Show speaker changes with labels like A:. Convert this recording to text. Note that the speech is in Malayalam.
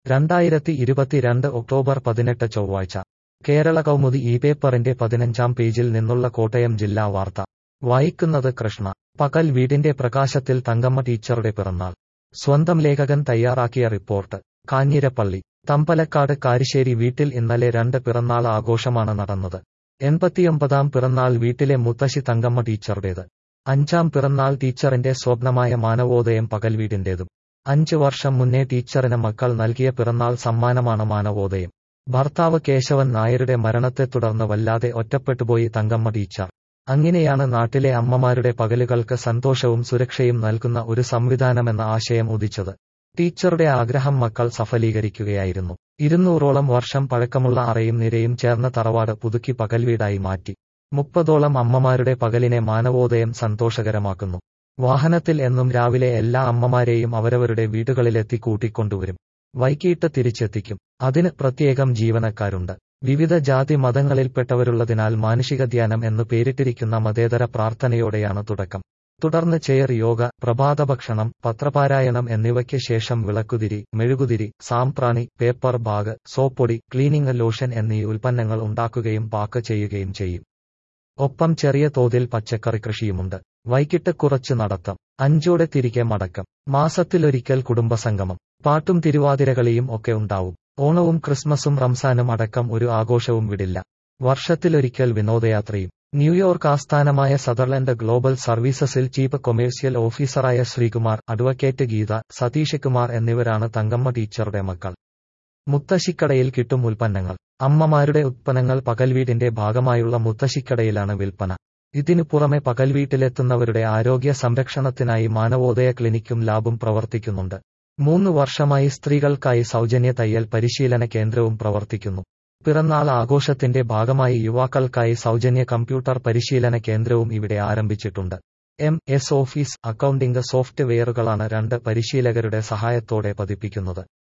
A: രണ്ടായിരത്തി ഇരുപത്തിരണ്ട് ഒക്ടോബർ പതിനെട്ട് ചൊവ്വാഴ്ച കേരള കൗമുദി ഈ പേപ്പറിന്റെ പതിനഞ്ചാം പേജിൽ നിന്നുള്ള കോട്ടയം ജില്ലാ വാർത്ത വായിക്കുന്നത് കൃഷ്ണ പകൽ വീടിന്റെ പ്രകാശത്തിൽ തങ്കമ്മ ടീച്ചറുടെ പിറന്നാൾ സ്വന്തം ലേഖകൻ തയ്യാറാക്കിയ റിപ്പോർട്ട് കാഞ്ഞിരപ്പള്ളി തമ്പലക്കാട് കാരിശ്ശേരി വീട്ടിൽ ഇന്നലെ രണ്ട് പിറന്നാൾ ആഘോഷമാണ് നടന്നത് എൺപത്തിയൊമ്പതാം പിറന്നാൾ വീട്ടിലെ മുത്തശ്ശി തങ്കമ്മ ടീച്ചറുടേത് അഞ്ചാം പിറന്നാൾ ടീച്ചറിന്റെ സ്വപ്നമായ മാനവോദയം പകൽ വീടിന്റേതും അഞ്ചു വർഷം മുന്നേ ടീച്ചറിന് മക്കൾ നൽകിയ പിറന്നാൾ സമ്മാനമാണ് മാനവോദയം ഭർത്താവ് കേശവൻ നായരുടെ മരണത്തെ തുടർന്ന് വല്ലാതെ ഒറ്റപ്പെട്ടുപോയി തങ്കമ്മ ടീച്ചർ അങ്ങനെയാണ് നാട്ടിലെ അമ്മമാരുടെ പകലുകൾക്ക് സന്തോഷവും സുരക്ഷയും നൽകുന്ന ഒരു സംവിധാനമെന്ന ആശയം ഉദിച്ചത് ടീച്ചറുടെ ആഗ്രഹം മക്കൾ സഫലീകരിക്കുകയായിരുന്നു ഇരുന്നൂറോളം വർഷം പഴക്കമുള്ള അറയും നിരയും ചേർന്ന തറവാട് പുതുക്കി പകൽവീടായി മാറ്റി മുപ്പതോളം അമ്മമാരുടെ പകലിനെ മാനവോദയം സന്തോഷകരമാക്കുന്നു വാഹനത്തിൽ എന്നും രാവിലെ എല്ലാ അമ്മമാരെയും അവരവരുടെ വീടുകളിലെത്തി കൂട്ടിക്കൊണ്ടുവരും വൈകിട്ട് തിരിച്ചെത്തിക്കും അതിന് പ്രത്യേകം ജീവനക്കാരുണ്ട് വിവിധ ജാതി മതങ്ങളിൽപ്പെട്ടവരുള്ളതിനാൽ മാനുഷിക ധ്യാനം എന്ന് പേരിട്ടിരിക്കുന്ന മതേതര പ്രാർത്ഥനയോടെയാണ് തുടക്കം തുടർന്ന് ചെയർ യോഗ പ്രഭാതഭക്ഷണം പത്രപാരായണം എന്നിവയ്ക്ക് ശേഷം വിളക്കുതിരി മെഴുകുതിരി സാംപ്രാണി പേപ്പർ ബാഗ് സോപ്പൊടി ക്ലീനിംഗ് ലോഷൻ എന്നീ ഉൽപ്പന്നങ്ങൾ ഉണ്ടാക്കുകയും പാക്ക് ചെയ്യുകയും ചെയ്യും ഒപ്പം ചെറിയ തോതിൽ പച്ചക്കറി കൃഷിയുമുണ്ട് വൈകിട്ട് കുറച്ച് നടത്തം അഞ്ചോടെ തിരികെ മടക്കം മാസത്തിലൊരിക്കൽ കുടുംബസംഗമം പാട്ടും തിരുവാതിരകളിയും ഒക്കെ ഉണ്ടാവും ഓണവും ക്രിസ്മസും റംസാനും അടക്കം ഒരു ആഘോഷവും വിടില്ല വർഷത്തിലൊരിക്കൽ വിനോദയാത്രയും ന്യൂയോർക്ക് ആസ്ഥാനമായ സദർലൻഡ് ഗ്ലോബൽ സർവീസസിൽ ചീഫ് കൊമേഴ്സ്യൽ ഓഫീസറായ ശ്രീകുമാർ അഡ്വക്കേറ്റ് ഗീത സതീഷ് കുമാർ എന്നിവരാണ് തങ്കമ്മ ടീച്ചറുടെ മക്കൾ മുത്തശ്ശിക്കടയിൽ കിട്ടും ഉൽപ്പന്നങ്ങൾ അമ്മമാരുടെ ഉത്പന്നങ്ങൾ പകൽവീടിന്റെ ഭാഗമായുള്ള മുത്തശ്ശിക്കടയിലാണ് വിൽപ്പന ഇതിനു പുറമെ പകൽവീട്ടിലെത്തുന്നവരുടെ ആരോഗ്യ സംരക്ഷണത്തിനായി മാനവോദയ ക്ലിനിക്കും ലാബും പ്രവർത്തിക്കുന്നുണ്ട് മൂന്ന് വർഷമായി സ്ത്രീകൾക്കായി സൗജന്യ തയ്യൽ പരിശീലന കേന്ദ്രവും പ്രവർത്തിക്കുന്നു പിറന്നാൾ ആഘോഷത്തിന്റെ ഭാഗമായി യുവാക്കൾക്കായി സൗജന്യ കമ്പ്യൂട്ടർ പരിശീലന കേന്ദ്രവും ഇവിടെ ആരംഭിച്ചിട്ടുണ്ട് എം എസ് ഓഫീസ് അക്കൗണ്ടിംഗ് സോഫ്റ്റ്വെയറുകളാണ് രണ്ട് പരിശീലകരുടെ സഹായത്തോടെ പതിപ്പിക്കുന്നത്